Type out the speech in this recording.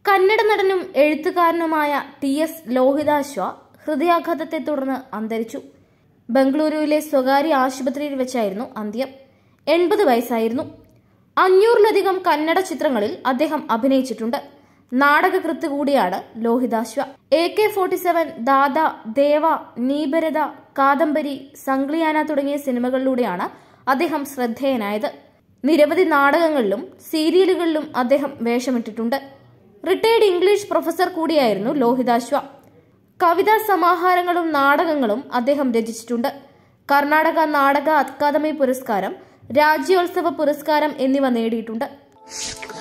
കന്നഡ നടനും എഴുത്തുകാരനുമായ T S ലോഹിതാശ്വ ഹൃദയാഘാതത്തെ തുടർന്ന് അന്തരിച്ചു ബംഗളൂരുവിലെ സ്വകാര്യ ആശുപത്രിയിൽ വെച്ചായിരുന്നു അന്ത്യം എൺപത് വയസ്സായിരുന്നു അഞ്ഞൂറിലധികം കന്നഡ ചിത്രങ്ങളിൽ അദ്ദേഹം അഭിനയിച്ചിട്ടുണ്ട് നാടകകൃത്ത് കൂടിയാണ് Lohitashwa A K forty seven Dada Deva Nee Bareda Kadambari Sangliyana തുടങ്ങിയ സിനിമകളിലൂടെയാണ് അദ്ദേഹം ശ്രദ്ധേയനായത് നിരവധി നാടകങ്ങളിലും സീരിയലുകളിലും അദ്ദേഹം വേഷമിട്ടിട്ടുണ്ട് റിട്ടയർഡ് ഇംഗ്ലീഷ് പ്രൊഫസർ കൂടിയായിരുന്നു ലോഹിതാശ്വ കവിതാ സമാഹാരങ്ങളും നാടകങ്ങളും അദ്ദേഹം രചിച്ചിട്ടുണ്ട് കർണാടക നാടക അക്കാദമി പുരസ്കാരം രാജ്യോത്സവ പുരസ്കാരം എന്നിവ നേടിയിട്ടുണ്ട്